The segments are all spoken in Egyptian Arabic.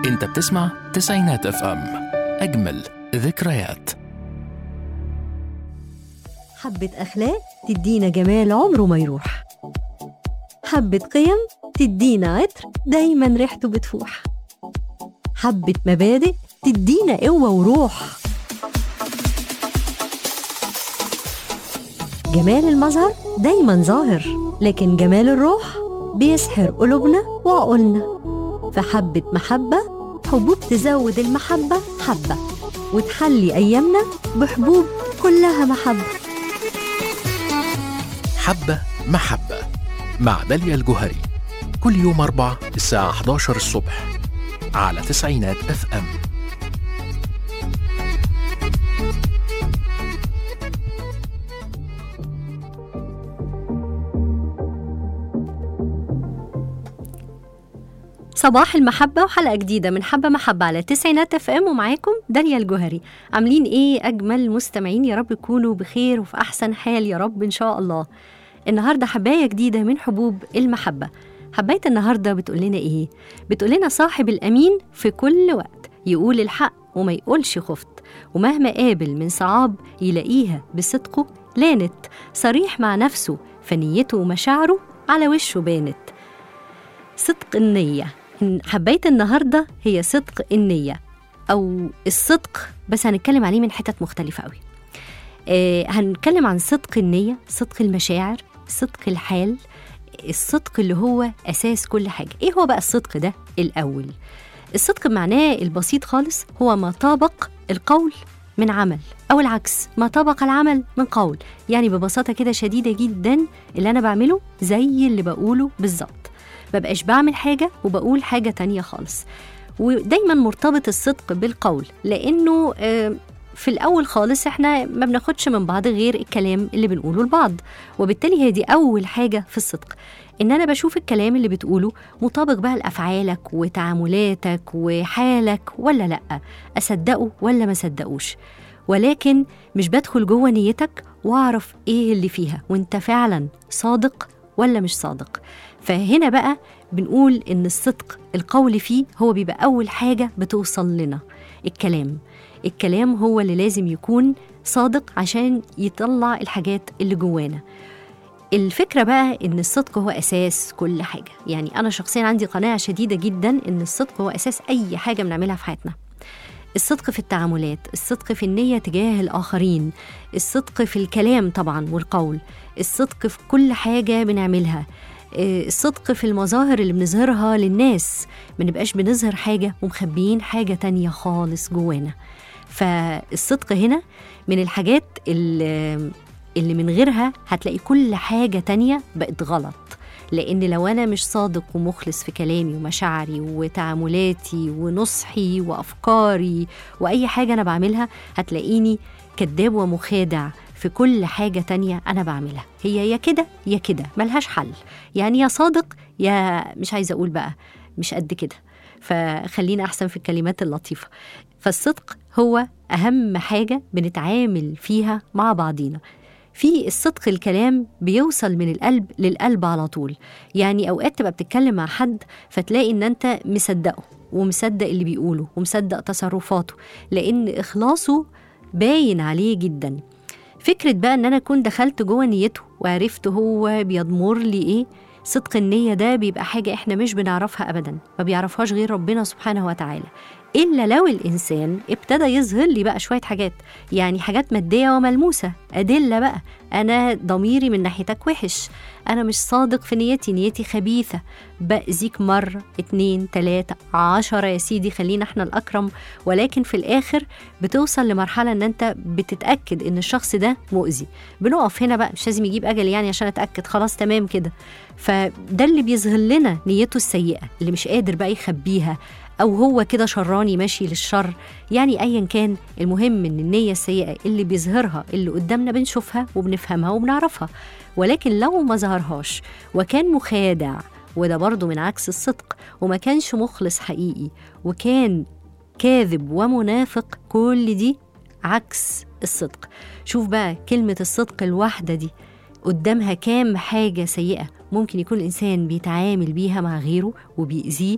انت بتسمع تسعينات اف ام اجمل ذكريات حبة أخلاق تدينا جمال عمره ما يروح حبة قيم تدينا عطر دايما ريحته بتفوح حبة مبادئ تدينا قوة وروح جمال المظهر دايما ظاهر لكن جمال الروح بيسحر قلوبنا وعقولنا فحبة محبة حبوب تزود المحبة حبة وتحلي أيامنا بحبوب كلها محبة حبة محبة مع داليا الجوهري كل يوم أربع الساعة 11 الصبح على تسعينات اف ام صباح المحبة وحلقة جديدة من حبة محبة على تسعينات اف ام ومعاكم داليا الجوهري عاملين ايه أجمل مستمعين يا رب تكونوا بخير وفي أحسن حال يا رب إن شاء الله النهاردة حباية جديدة من حبوب المحبة حباية النهاردة بتقول لنا ايه؟ بتقول لنا صاحب الأمين في كل وقت يقول الحق وما يقولش خفت ومهما قابل من صعاب يلاقيها بصدقه لانت صريح مع نفسه فنيته ومشاعره على وشه بانت صدق النية حباية النهاردة هي صدق النية أو الصدق بس هنتكلم عليه من حتت مختلفة قوي آه هنتكلم عن صدق النية صدق المشاعر صدق الحال الصدق اللي هو أساس كل حاجة إيه هو بقى الصدق ده الأول الصدق معناه البسيط خالص هو ما طابق القول من عمل أو العكس ما طابق العمل من قول يعني ببساطة كده شديدة جدا اللي أنا بعمله زي اللي بقوله بالظبط مبقاش بعمل حاجة وبقول حاجة تانية خالص ودايما مرتبط الصدق بالقول لأنه آه، في الأول خالص احنا ما بناخدش من بعض غير الكلام اللي بنقوله لبعض وبالتالي هي دي أول حاجة في الصدق إن أنا بشوف الكلام اللي بتقوله مطابق بقى لأفعالك وتعاملاتك وحالك ولا لأ أصدقه ولا ما أصدقوش ولكن مش بدخل جوه نيتك وأعرف إيه اللي فيها وإنت فعلا صادق ولا مش صادق فهنا بقى بنقول إن الصدق القول فيه هو بيبقى أول حاجة بتوصل لنا الكلام الكلام هو اللي لازم يكون صادق عشان يطلع الحاجات اللي جوانا الفكرة بقى إن الصدق هو أساس كل حاجة يعني أنا شخصيا عندي قناعة شديدة جدا إن الصدق هو أساس أي حاجة بنعملها في حياتنا الصدق في التعاملات الصدق في النية تجاه الآخرين الصدق في الكلام طبعا والقول الصدق في كل حاجة بنعملها آه، الصدق في المظاهر اللي بنظهرها للناس ما نبقاش بنظهر حاجة ومخبيين حاجة تانية خالص جوانا فالصدق هنا من الحاجات اللي, اللي من غيرها هتلاقي كل حاجة تانية بقت غلط لأن لو أنا مش صادق ومخلص في كلامي ومشاعري وتعاملاتي ونصحي وأفكاري وأي حاجة أنا بعملها هتلاقيني كذاب ومخادع في كل حاجة تانية أنا بعملها هي يا كده يا كده ملهاش حل يعني يا صادق يا مش عايزة أقول بقى مش قد كده فخلينا أحسن في الكلمات اللطيفة فالصدق هو أهم حاجة بنتعامل فيها مع بعضينا في الصدق الكلام بيوصل من القلب للقلب على طول يعني أوقات تبقى بتتكلم مع حد فتلاقي إن أنت مصدقه ومصدق اللي بيقوله ومصدق تصرفاته لأن إخلاصه باين عليه جدا فكرة بقى إن أنا أكون دخلت جوه نيته وعرفت هو بيضمر لي إيه صدق النية ده بيبقى حاجة إحنا مش بنعرفها أبدا ما بيعرفهاش غير ربنا سبحانه وتعالى إلا لو الإنسان ابتدى يظهر لي بقى شوية حاجات يعني حاجات مادية وملموسة أدلة بقى أنا ضميري من ناحيتك وحش أنا مش صادق في نيتي نيتي خبيثة بأذيك مرة اتنين تلاتة عشرة يا سيدي خلينا احنا الأكرم ولكن في الآخر بتوصل لمرحلة إن أنت بتتأكد إن الشخص ده مؤذي بنقف هنا بقى مش لازم يجيب أجل يعني عشان أتأكد خلاص تمام كده فده اللي بيظهر لنا نيته السيئة اللي مش قادر بقى يخبيها أو هو كده شراني ماشي للشر يعني أيا كان المهم إن النية السيئة اللي بيظهرها اللي قدامنا بنشوفها وبنفهمها وبنعرفها ولكن لو ما ظهرهاش وكان مخادع وده برضه من عكس الصدق وما كانش مخلص حقيقي وكان كاذب ومنافق كل دي عكس الصدق شوف بقى كلمة الصدق الواحدة دي قدامها كام حاجة سيئة ممكن يكون الإنسان بيتعامل بيها مع غيره وبيأذيه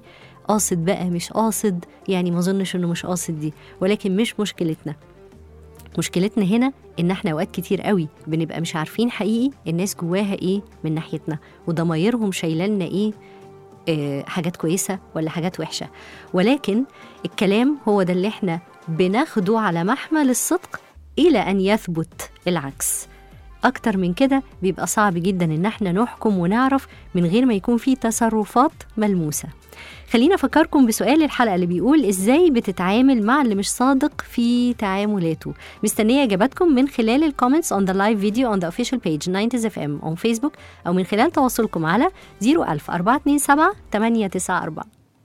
قاصد بقى مش قاصد يعني ما اظنش انه مش قاصد دي ولكن مش مشكلتنا مشكلتنا هنا ان احنا اوقات كتير قوي بنبقى مش عارفين حقيقي الناس جواها ايه من ناحيتنا وضمايرهم شايلالنا ايه آه، حاجات كويسه ولا حاجات وحشه ولكن الكلام هو ده اللي احنا بناخده على محمل الصدق الى ان يثبت العكس اكتر من كده بيبقى صعب جدا ان احنا نحكم ونعرف من غير ما يكون في تصرفات ملموسه خلينا افكركم بسؤال الحلقه اللي بيقول ازاي بتتعامل مع اللي مش صادق في تعاملاته مستنيه اجاباتكم من خلال الكومنتس on the live video on the official page 90s FM on Facebook او من خلال تواصلكم على 01000 427 894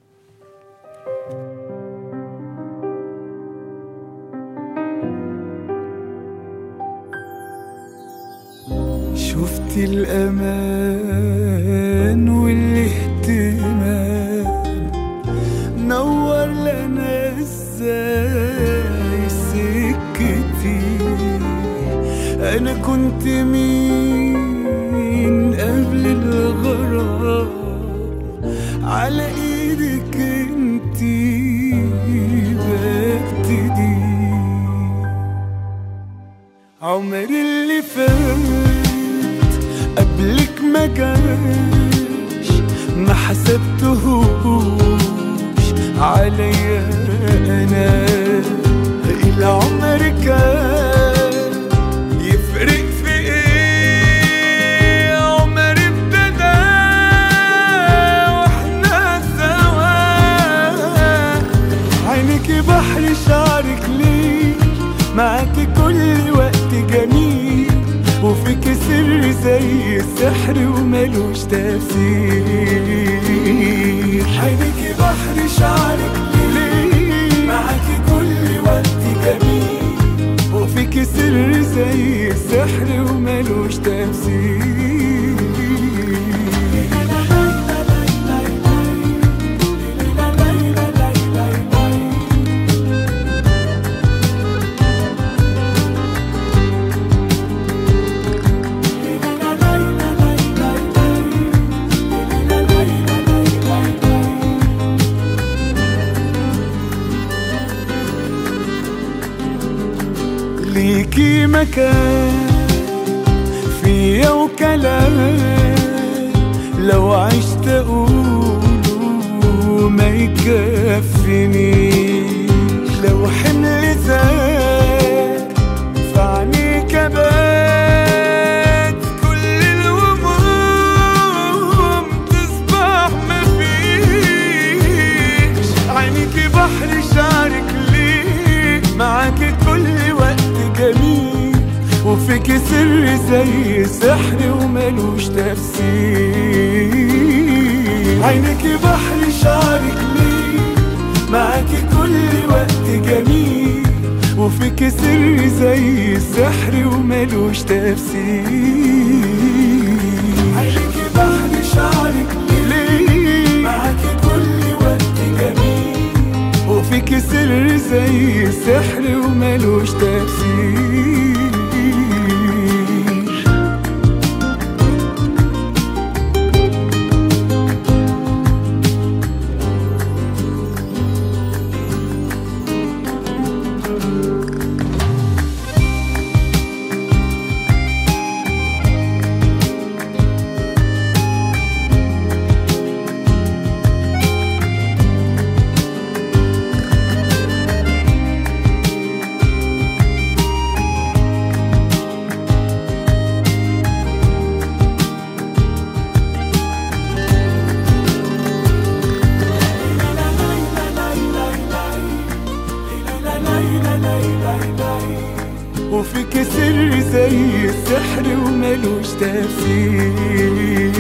شفت الأمان والاهتمام نور لنا ازاي سكتي أنا كنت مين قبل الغرام على ايدك انتي ببتدي عمري اللي فات قبلك ما جاش ما حسبتهوش عليا انا العمر كان يفرق في ايه عمر ابتدى واحنا سوا عينك بحر شعرك ليه معاكي كل وقت جميل وفيك سر زي السحر وملوش تفسير عينك بحر شعرك ليه معاكي كل وقت جميل وفيك سر زي السحر وملوش تفسير ليكي مكان فيا وكلام لو عشت اقوله ما يكفينيش لو حمل زاد فعنيك بات كل الهموم تصبح مفيش عينيك بحر شعرك ليه معاكي كل وقت جميل وفيك سر زي سحر وملوش تفسير عينك بحر شعرك ليه معاكي كل وقت جميل وفيك سر زي السحر وملوش تفسير عينك بحر شعرك ليه معاكي كل وقت جميل وفيك سر زي السحر وملوش تفسير وفيك سر زي السحر وملوش تفسير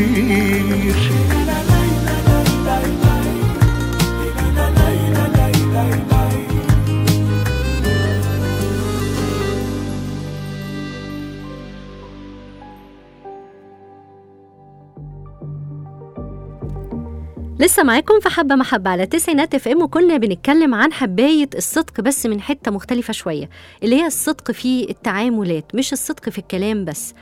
لسه معاكم في حبة محبة على تسعينات اف ام وكنا بنتكلم عن حباية الصدق بس من حتة مختلفة شوية اللي هي الصدق في التعاملات مش الصدق في الكلام بس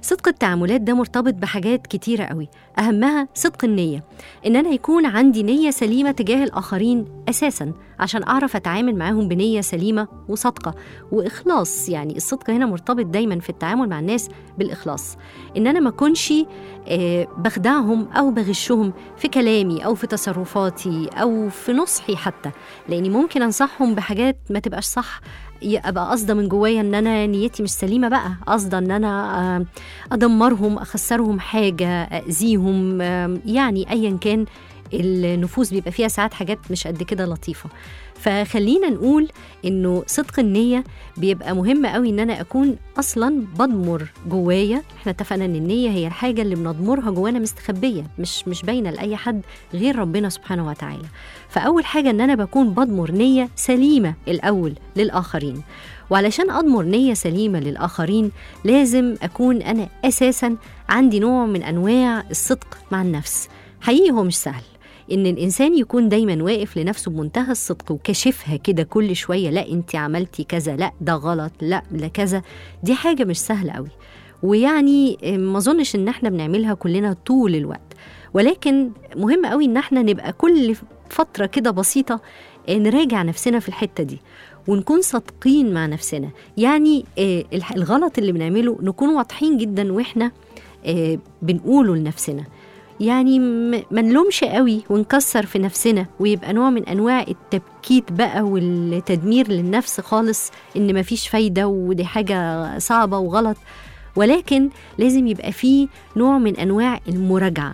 صدق التعاملات ده مرتبط بحاجات كتيرة قوي أهمها صدق النية إن أنا يكون عندي نية سليمة تجاه الآخرين أساسا عشان أعرف أتعامل معاهم بنية سليمة وصادقة وإخلاص يعني الصدق هنا مرتبط دايما في التعامل مع الناس بالإخلاص إن أنا ما أكونش آه، بخدعهم أو بغشهم في كلامي أو في تصرفاتي أو في نصحي حتى لأني ممكن أنصحهم بحاجات ما تبقاش صح ي- ابقى قاصده من جوايا ان انا نيتي مش سليمه بقى قاصده ان انا آه، ادمرهم اخسرهم حاجه اذيهم آه، يعني ايا كان النفوس بيبقى فيها ساعات حاجات مش قد كده لطيفه فخلينا نقول انه صدق النيه بيبقى مهم قوي ان انا اكون اصلا بضمر جوايا احنا اتفقنا ان النيه هي الحاجه اللي بنضمرها جوانا مستخبيه مش مش باينه لاي حد غير ربنا سبحانه وتعالى فاول حاجه ان انا بكون بضمر نيه سليمه الاول للاخرين وعلشان اضمر نيه سليمه للاخرين لازم اكون انا اساسا عندي نوع من انواع الصدق مع النفس حقيقي هو مش سهل ان الانسان يكون دايما واقف لنفسه بمنتهى الصدق وكشفها كده كل شويه لا انت عملتي كذا لا ده غلط لا لا كذا دي حاجه مش سهله قوي ويعني ما اظنش ان احنا بنعملها كلنا طول الوقت ولكن مهم قوي ان احنا نبقى كل فتره كده بسيطه نراجع نفسنا في الحته دي ونكون صادقين مع نفسنا يعني آه، الح- الغلط اللي بنعمله نكون واضحين جدا واحنا آه، بنقوله لنفسنا يعني م- ما نلومش قوي ونكسر في نفسنا ويبقى نوع من انواع التبكيت بقى والتدمير للنفس خالص ان مفيش فايده ودي حاجه صعبه وغلط ولكن لازم يبقى فيه نوع من انواع المراجعه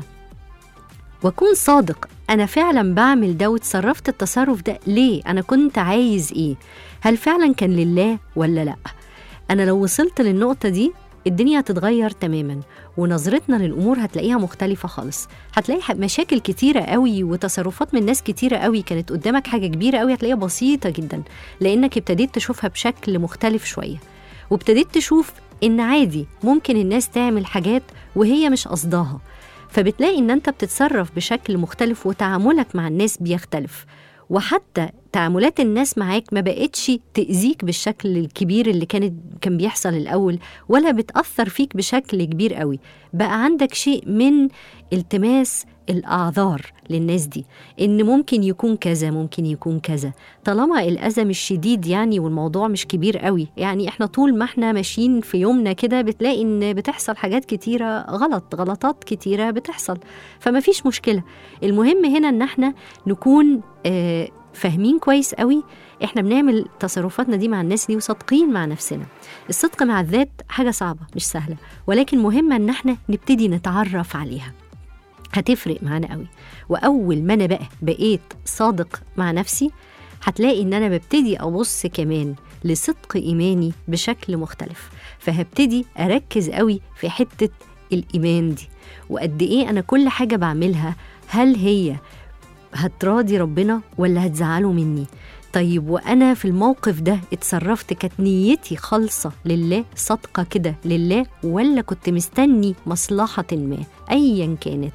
واكون صادق انا فعلا بعمل ده وتصرفت التصرف ده ليه انا كنت عايز ايه هل فعلا كان لله ولا لا انا لو وصلت للنقطه دي الدنيا هتتغير تماما ونظرتنا للامور هتلاقيها مختلفه خالص هتلاقي ح- مشاكل كتيره قوي وتصرفات من ناس كتيره قوي كانت قدامك حاجه كبيره قوي هتلاقيها بسيطه جدا لانك ابتديت تشوفها بشكل مختلف شويه وابتديت تشوف ان عادي ممكن الناس تعمل حاجات وهي مش قصداها فبتلاقي ان انت بتتصرف بشكل مختلف وتعاملك مع الناس بيختلف وحتى تعاملات الناس معاك ما بقتش تأذيك بالشكل الكبير اللي كانت كان بيحصل الأول ولا بتأثر فيك بشكل كبير قوي بقى عندك شيء من التماس الأعذار للناس دي إن ممكن يكون كذا ممكن يكون كذا طالما الأذى مش شديد يعني والموضوع مش كبير قوي يعني إحنا طول ما إحنا ماشيين في يومنا كده بتلاقي إن بتحصل حاجات كتيرة غلط غلطات كتيرة بتحصل فما فيش مشكلة المهم هنا إن إحنا نكون آه فاهمين كويس قوي احنا بنعمل تصرفاتنا دي مع الناس دي وصادقين مع نفسنا الصدق مع الذات حاجة صعبة مش سهلة ولكن مهمة ان احنا نبتدي نتعرف عليها هتفرق معانا قوي واول ما انا بقى بقيت صادق مع نفسي هتلاقي ان انا ببتدي ابص كمان لصدق ايماني بشكل مختلف فهبتدي اركز قوي في حته الايمان دي وقد ايه انا كل حاجه بعملها هل هي هتراضي ربنا ولا هتزعله مني طيب وانا في الموقف ده اتصرفت كانت نيتي خالصه لله صادقه كده لله ولا كنت مستني مصلحه ما ايا كانت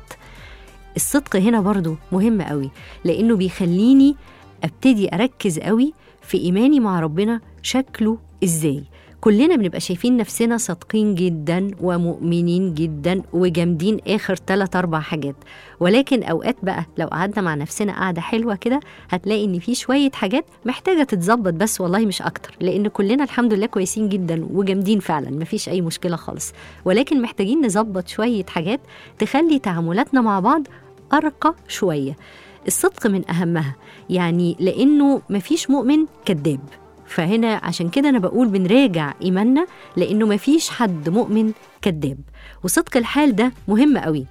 الصدق هنا برضو مهم قوي لانه بيخليني ابتدي اركز قوي في ايماني مع ربنا شكله ازاي كلنا بنبقى شايفين نفسنا صادقين جدا ومؤمنين جدا وجامدين اخر ثلاث اربع حاجات ولكن اوقات بقى لو قعدنا مع نفسنا قعده حلوه كده هتلاقي ان في شويه حاجات محتاجه تتظبط بس والله مش اكتر لان كلنا الحمد لله كويسين جدا وجامدين فعلا مفيش اي مشكله خالص ولكن محتاجين نظبط شويه حاجات تخلي تعاملاتنا مع بعض ارقى شويه الصدق من اهمها يعني لانه مفيش مؤمن كذاب فهنا عشان كده انا بقول بنراجع ايماننا لانه مفيش حد مؤمن كذاب وصدق الحال ده مهم قوي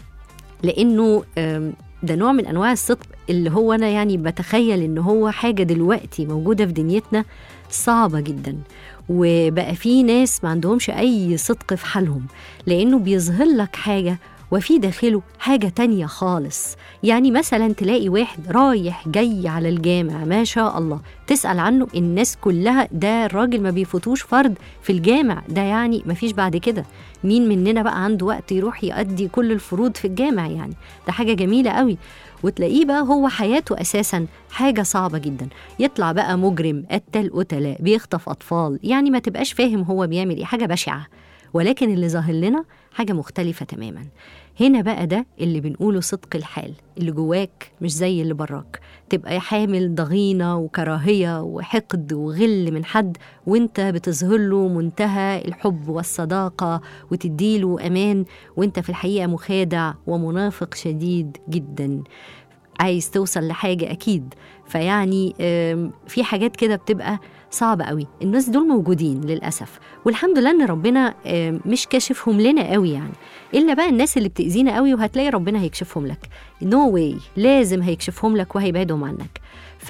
لانه آم، ده نوع من انواع الصدق اللي هو انا يعني بتخيل ان هو حاجه دلوقتي موجوده في دنيتنا صعبه جدا وبقى في ناس ما عندهمش اي صدق في حالهم لانه بيظهر لك حاجه وفي داخله حاجة تانية خالص يعني مثلا تلاقي واحد رايح جاي على الجامع ما شاء الله تسأل عنه الناس كلها ده الراجل ما بيفوتوش فرد في الجامع ده يعني ما فيش بعد كده مين مننا بقى عنده وقت يروح يؤدي كل الفروض في الجامع يعني ده حاجة جميلة قوي وتلاقيه بقى هو حياته أساسا حاجة صعبة جدا يطلع بقى مجرم قتل قتلاء بيخطف أطفال يعني ما تبقاش فاهم هو بيعمل إيه حاجة بشعة ولكن اللي ظاهر لنا حاجة مختلفة تماما هنا بقى ده اللي بنقوله صدق الحال اللي جواك مش زي اللي براك تبقى حامل ضغينة وكراهية وحقد وغل من حد وانت بتظهر له منتهى الحب والصداقة وتديله أمان وانت في الحقيقة مخادع ومنافق شديد جدا عايز توصل لحاجة أكيد فيعني آم، في حاجات كده بتبقى صعبة قوي الناس دول موجودين للأسف والحمد لله إن ربنا آم، مش كاشفهم لنا قوي يعني إلا بقى الناس اللي بتأذينا قوي وهتلاقي ربنا هيكشفهم لك نو no واي لازم هيكشفهم لك وهيبعدهم عنك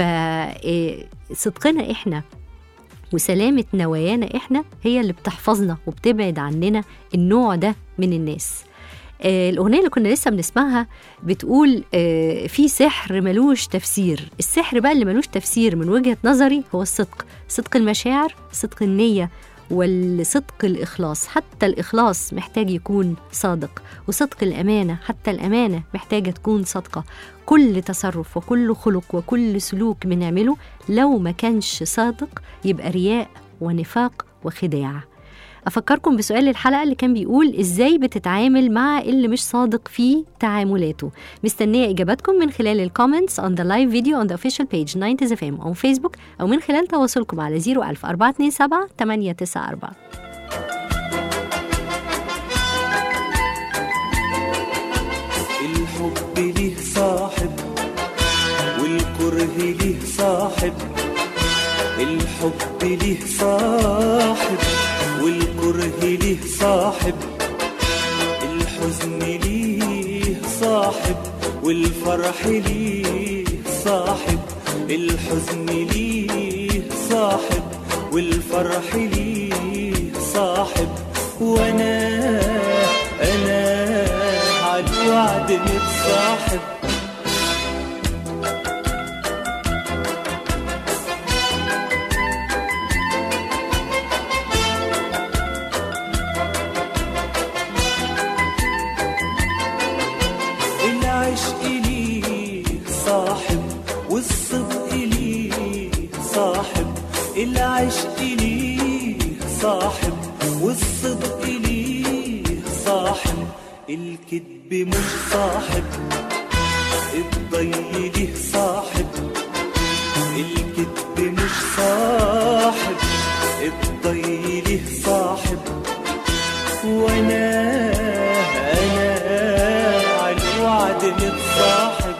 فصدقنا إحنا وسلامة نوايانا إحنا هي اللي بتحفظنا وبتبعد عننا النوع ده من الناس آه، الأغنية اللي كنا لسه بنسمعها بتقول آه، في سحر ملوش تفسير السحر بقى اللي ملوش تفسير من وجهة نظري هو الصدق صدق المشاعر صدق النية والصدق الإخلاص حتى الإخلاص محتاج يكون صادق وصدق الأمانة حتى الأمانة محتاجة تكون صادقة كل تصرف وكل خلق وكل سلوك بنعمله لو ما كانش صادق يبقى رياء ونفاق وخداع أفكركم بسؤال الحلقة اللي كان بيقول إزاي بتتعامل مع اللي مش صادق في تعاملاته مستنية إجاباتكم من خلال الكومنتس on the live video on the official page 90 FM on Facebook أو من خلال تواصلكم على 01000 427 894 الحب ليه صاحب والكره ليه صاحب الحب ليه صاحب والكره ليه صاحب الحزن ليه صاحب والفرح ليه صاحب الحزن ليه صاحب والفرح ليه صاحب وانا انا على الوعد متصاحب العشق ليه صاحب والصدق ليه صاحب العشق ليه صاحب والصدق ليه صاحب الكذب مش صاحب الضي ليه صاحب الكذب مش صاحب الضي ليه صاحب وانا انا على الوعد متصاحب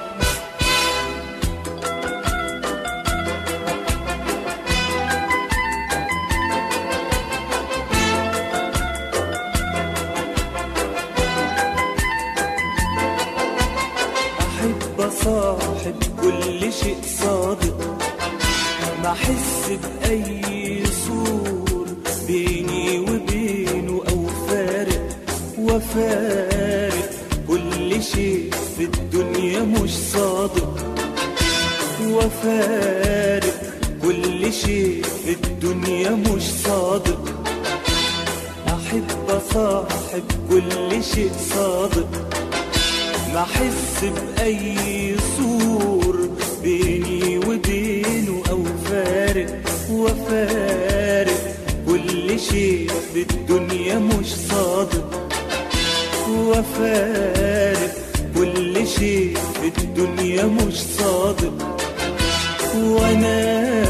احب اصاحب كل شيء صادق ما احس باي سور بيني وبينه او فارق وفارق كل شيء في الدنيا مش صادق وفارق كل شيء في الدنيا مش صادق احب اصاحب كل شيء صادق ما احس باي سور بيني وبينه او فارق وفارق كل شيء في الدنيا مش صادق وفارق كل شيء في الدنيا مش صادق وانا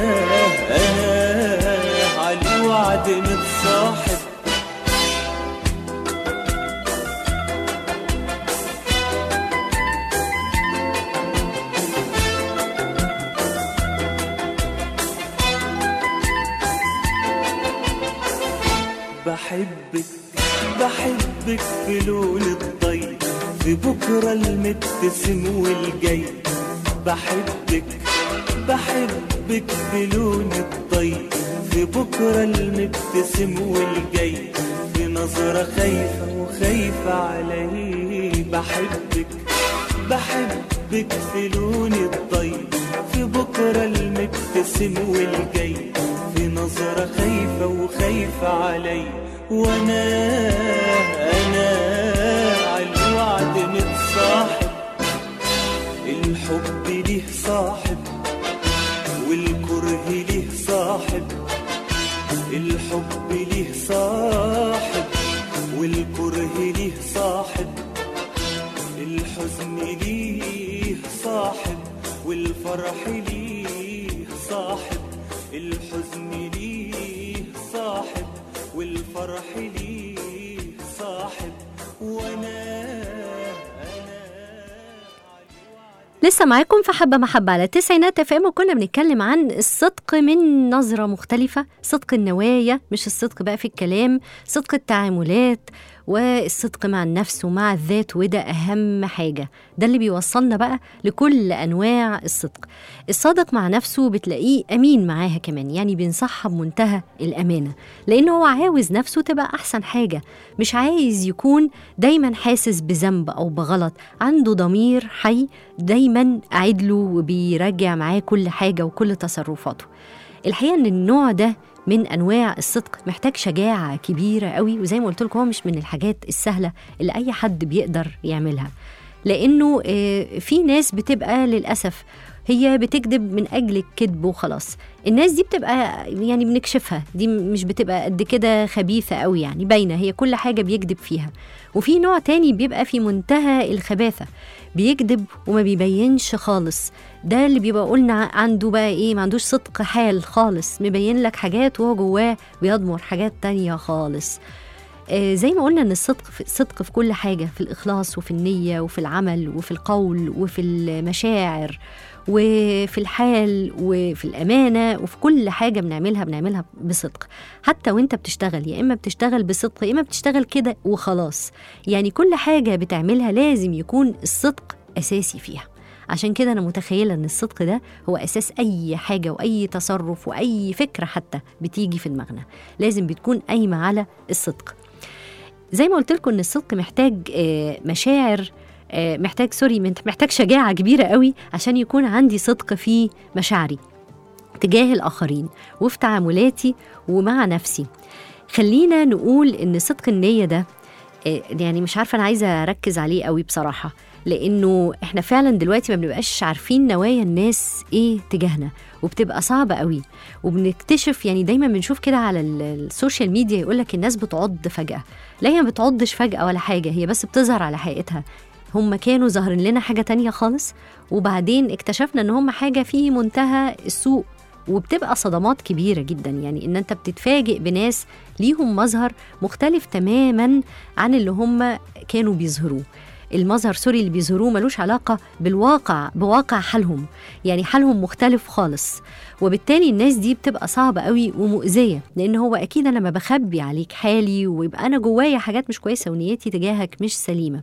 انا على الوعد متصاحب بحبك بحبك في لون الضي في بكرة المبتسم والجاي بحبك بحبك في لون الضي في بكرة المبتسم والجاي في نظرة خايفة وخايفة علي بحبك بحبك في لون الضي في بكرة المبتسم والجاي في نظرة خايفة وخايفة علي وانا انا على الوعد متصاحب الحب ليه صاحب والكره ليه صاحب الحب ليه صاحب والكره ليه صاحب الحزن ليه صاحب والفرح ليه صاحب الحزن ليه صاحب والفرح ليه صاحب وانا لسه معاكم في حبة محبة على التسعينات اف ام وكنا بنتكلم عن الصدق من نظرة مختلفة صدق النوايا مش الصدق بقى في الكلام صدق التعاملات والصدق مع النفس ومع الذات وده أهم حاجة ده اللي بيوصلنا بقى لكل أنواع الصدق الصادق مع نفسه بتلاقيه أمين معاها كمان يعني بينصحها بمنتهى الأمانة لأنه هو عاوز نفسه تبقى أحسن حاجة مش عايز يكون دايما حاسس بذنب أو بغلط عنده ضمير حي دايما قاعد له وبيراجع معاه كل حاجة وكل تصرفاته الحقيقة إن النوع ده من انواع الصدق محتاج شجاعه كبيره قوي وزي ما قلت لكم هو مش من الحاجات السهله اللي اي حد بيقدر يعملها لانه آه، في ناس بتبقى للاسف هي بتكذب من اجل الكذب وخلاص الناس دي بتبقى يعني بنكشفها دي مش بتبقى قد كده خبيثه قوي يعني باينه هي كل حاجه بيكذب فيها وفي نوع تاني بيبقى في منتهى الخباثه بيكذب وما بيبينش خالص ده اللي بيبقى قلنا عنده بقى ايه ما عندوش صدق حال خالص مبين لك حاجات وهو جواه بيضمر حاجات تانية خالص آه زي ما قلنا ان الصدق في الصدق في كل حاجه في الاخلاص وفي النيه وفي العمل وفي القول وفي المشاعر وفي الحال وفي الامانه وفي كل حاجه بنعملها بنعملها بصدق حتى وانت بتشتغل يا اما بتشتغل بصدق يا اما بتشتغل كده وخلاص يعني كل حاجه بتعملها لازم يكون الصدق اساسي فيها عشان كده انا متخيله ان الصدق ده هو اساس اي حاجه واي تصرف واي فكره حتى بتيجي في دماغنا لازم بتكون قايمه على الصدق زي ما قلت لكم ان الصدق محتاج آه، مشاعر آه، محتاج سوري من- محتاج شجاعه كبيره قوي عشان يكون عندي صدق في مشاعري تجاه الاخرين وفي تعاملاتي ومع نفسي خلينا نقول ان صدق النيه ده آه، يعني مش عارفه انا عايزه اركز عليه قوي بصراحه لانه احنا فعلا دلوقتي ما بنبقاش عارفين نوايا الناس ايه تجاهنا وبتبقى صعبه قوي وبنكتشف يعني دايما بنشوف كده على ال- السوشيال ميديا يقول لك الناس بتعض فجاه لا هي ما بتعضش فجاه ولا حاجه هي بس بتظهر على حقيقتها هم كانوا ظاهرين لنا حاجه تانية خالص وبعدين اكتشفنا ان هم حاجه في منتهى السوء وبتبقى صدمات كبيره جدا يعني ان انت بتتفاجئ بناس ليهم مظهر مختلف تماما عن اللي هم كانوا بيظهروه المظهر سوري اللي بيظهروه ملوش علاقة بالواقع بواقع حالهم يعني حالهم مختلف خالص وبالتالي الناس دي بتبقى صعبة قوي ومؤذية لأن هو أكيد أنا لما بخبي عليك حالي ويبقى أنا جوايا حاجات مش كويسة ونيتي تجاهك مش سليمة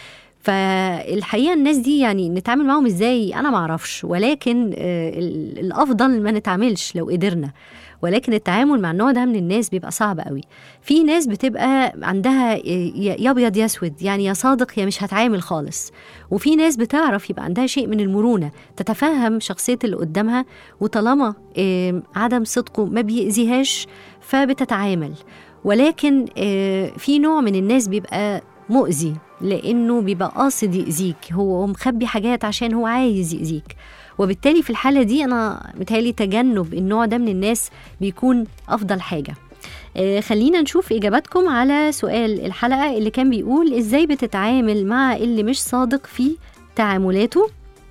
فالحقيقه الناس دي يعني نتعامل معاهم ازاي انا ما اعرفش ولكن آه، ال- الافضل ما نتعاملش لو قدرنا ولكن التعامل مع النوع ده من الناس بيبقى صعب قوي في ناس بتبقى عندها آه، يا يا ابيض يا اسود يعني يا صادق يا مش هتعامل خالص وفي ناس بتعرف يبقى عندها شيء من المرونه تتفهم شخصيه اللي قدامها وطالما آه، عدم صدقه ما بيأذيهاش فبتتعامل ولكن آه، في نوع من الناس بيبقى مؤذي لانه بيبقى قاصد يأذيك هو مخبي حاجات عشان هو عايز يأذيك وبالتالي في الحالة دي أنا متهيألي تجنب النوع ده من الناس بيكون أفضل حاجة آه، خلينا نشوف إجاباتكم على سؤال الحلقة اللي كان بيقول إزاي بتتعامل مع اللي مش صادق في تعاملاته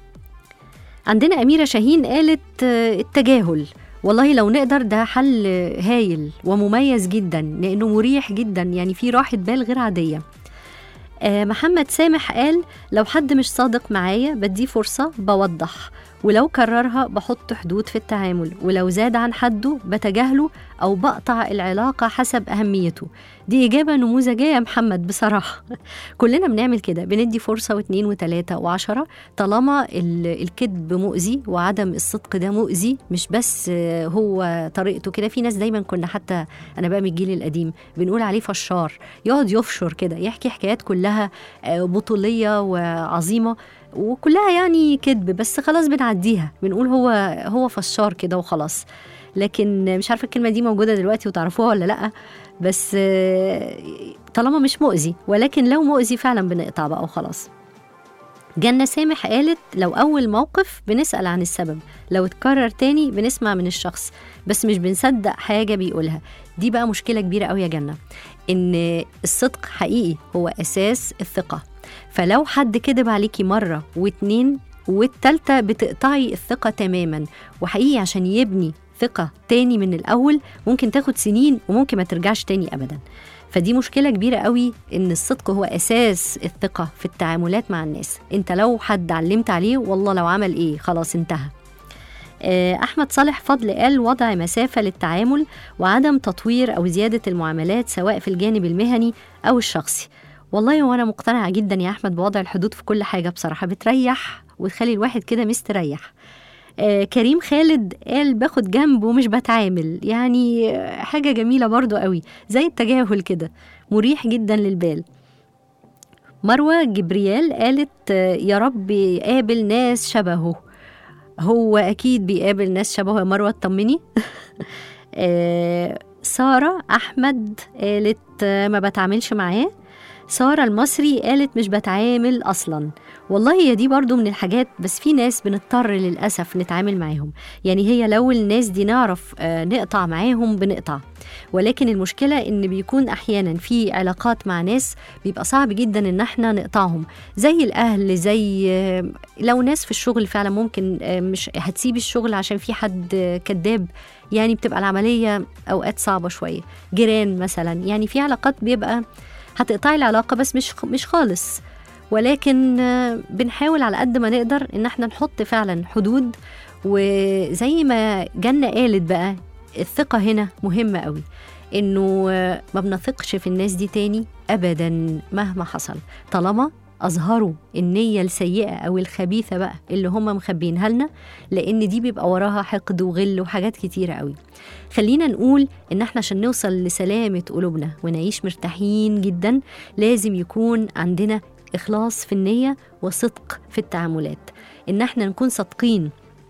عندنا أميرة شاهين قالت آه، التجاهل والله لو نقدر ده حل هايل ومميز جدا لأنه مريح جدا يعني في راحة بال غير عادية آه، محمد سامح قال لو حد مش صادق معايا بديه فرصة بوضح ولو كررها بحط حدود في التعامل ولو زاد عن حده بتجاهله أو بقطع العلاقة حسب أهميته دي إجابة نموذجية يا محمد بصراحة كلنا بنعمل كده بندي فرصة واثنين وثلاثة وعشرة طالما ال- الكذب مؤذي وعدم الصدق ده مؤذي مش بس آه، هو طريقته كده في ناس دايما كنا حتى أنا بقى من الجيل القديم بنقول عليه فشار يقعد يفشر كده يحكي حكايات كلها آه، بطولية وعظيمة وكلها يعني كذب بس خلاص بنعديها بنقول هو هو فشار كده وخلاص لكن مش عارفه الكلمه دي موجوده دلوقتي وتعرفوها ولا لا بس آه، طالما مش مؤذي ولكن لو مؤذي فعلا بنقطع بقى وخلاص جنة سامح قالت لو أول موقف بنسأل عن السبب لو اتكرر تاني بنسمع من الشخص بس مش بنصدق حاجة بيقولها دي بقى مشكلة كبيرة قوي يا جنة إن الصدق حقيقي هو أساس الثقة فلو حد كذب عليكي مرة واتنين والتالتة بتقطعي الثقة تماما وحقيقي عشان يبني ثقة تاني من الأول ممكن تاخد سنين وممكن ما ترجعش تاني أبدا فدي مشكلة كبيرة قوي إن الصدق هو أساس الثقة في التعاملات مع الناس أنت لو حد علمت عليه والله لو عمل إيه خلاص انتهى آه، أحمد صالح فضل قال وضع مسافة للتعامل وعدم تطوير أو زيادة المعاملات سواء في الجانب المهني أو الشخصي والله وأنا مقتنعة جدا يا أحمد بوضع الحدود في كل حاجة بصراحة بتريح وتخلي الواحد كده مستريح آه، كريم خالد قال باخد جنب ومش بتعامل يعني آه، حاجة جميلة برضو قوي زي التجاهل كده مريح جدا للبال مروة جبريال قالت آه، يا رب يقابل ناس شبهه هو أكيد بيقابل ناس شبهه يا مروة اطمني آه، سارة أحمد قالت آه، ما بتعاملش معاه سارة المصري قالت مش بتعامل أصلا والله هي دي برضو من الحاجات بس في ناس بنضطر للأسف نتعامل معاهم يعني هي لو الناس دي نعرف آه، نقطع معاهم بنقطع ولكن المشكلة إن بيكون أحيانا في علاقات مع ناس بيبقى صعب جدا إن احنا نقطعهم زي الأهل زي آه، لو ناس في الشغل فعلا ممكن آه، مش هتسيب الشغل عشان في حد آه، كذاب يعني بتبقى العملية أوقات صعبة شوية جيران مثلا يعني في علاقات بيبقى هتقطعي العلاقة بس مش مش خالص ولكن آه، بنحاول على قد ما نقدر ان احنا نحط فعلا حدود وزي ما جنة قالت بقى الثقة هنا مهمة قوي انه آه، ما بنثقش في الناس دي تاني ابدا مهما حصل طالما اظهروا النية السيئة او الخبيثة بقى اللي هم مخبينها لنا لان دي بيبقى وراها حقد وغل وحاجات كتيرة قوي خلينا نقول ان احنا عشان نوصل لسلامة قلوبنا ونعيش مرتاحين جدا لازم يكون عندنا إخلاص في النية وصدق في التعاملات إن احنا نكون صادقين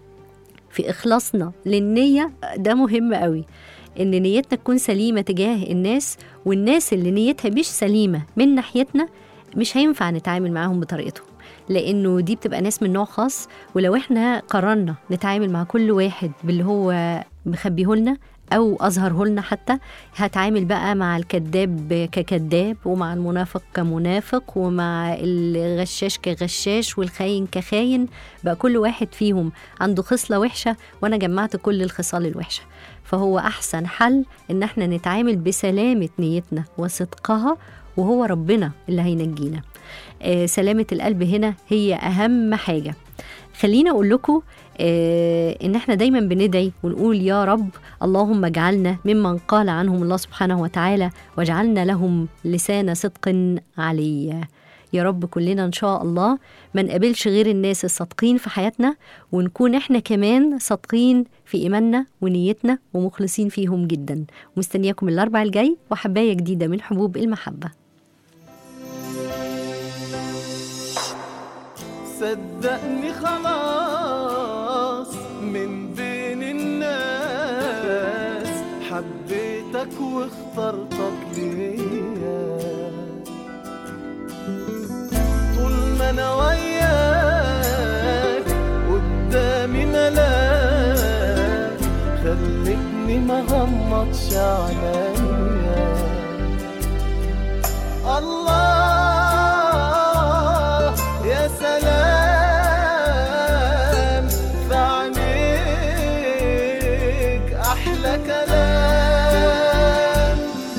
في إخلاصنا للنية ده مهم قوي إن نيتنا تكون سليمة تجاه الناس والناس اللي نيتها مش سليمة من ناحيتنا مش هينفع نتعامل معاهم بطريقتهم لأنه دي بتبقى ناس من نوع خاص ولو احنا قررنا نتعامل مع كل واحد باللي هو مخبيه لنا أو أظهره لنا حتى هتعامل بقى مع الكذاب ككذاب ومع المنافق كمنافق ومع الغشاش كغشاش والخاين كخاين بقى كل واحد فيهم عنده خصلة وحشة وأنا جمعت كل الخصال الوحشة فهو أحسن حل إن احنا نتعامل بسلامة نيتنا وصدقها وهو ربنا اللي هينجينا آه سلامة القلب هنا هي أهم حاجة خلينا أقول لكم آه إن إحنا دايما بندعي ونقول يا رب اللهم اجعلنا ممن قال عنهم الله سبحانه وتعالى واجعلنا لهم لسان صدق عليا يا رب كلنا إن شاء الله ما نقابلش غير الناس الصادقين في حياتنا ونكون إحنا كمان صادقين في إيماننا ونيتنا ومخلصين فيهم جدا مستنياكم الأربع الجاي وحباية جديدة من حبوب المحبة صدقني خلاص من بين الناس حبيتك واخترتك ليا طول ما انا وياك قدامي ملاك خلتني ما غمضش عينيا الله يا سلام في عينيك احلى كلام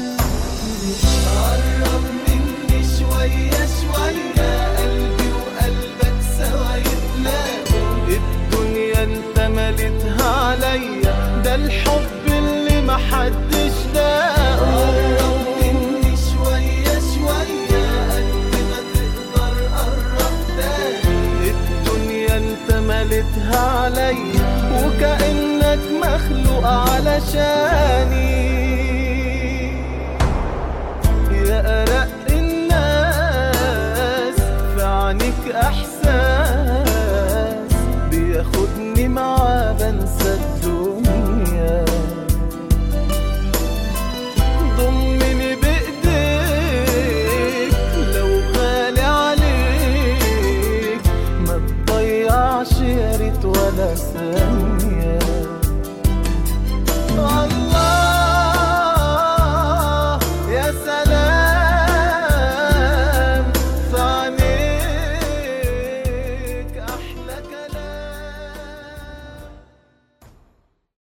قرب مني شوية شوية قلبي وقلبك سوا يتلاقوا الدنيا انت مليتها عليا ده الحب اللي محدش لاقه قرب مني شوية شوية قد ما تقدر قرب تاني الدنيا انت مليتها عليا وكأنك مخلوق علشاني يا أرق الناس في عينيك إحساس بياخدني معاه بنسى الدنيا ضمني بإيديك لو غالي عليك ضيعش يا ريت ولا ثانية الله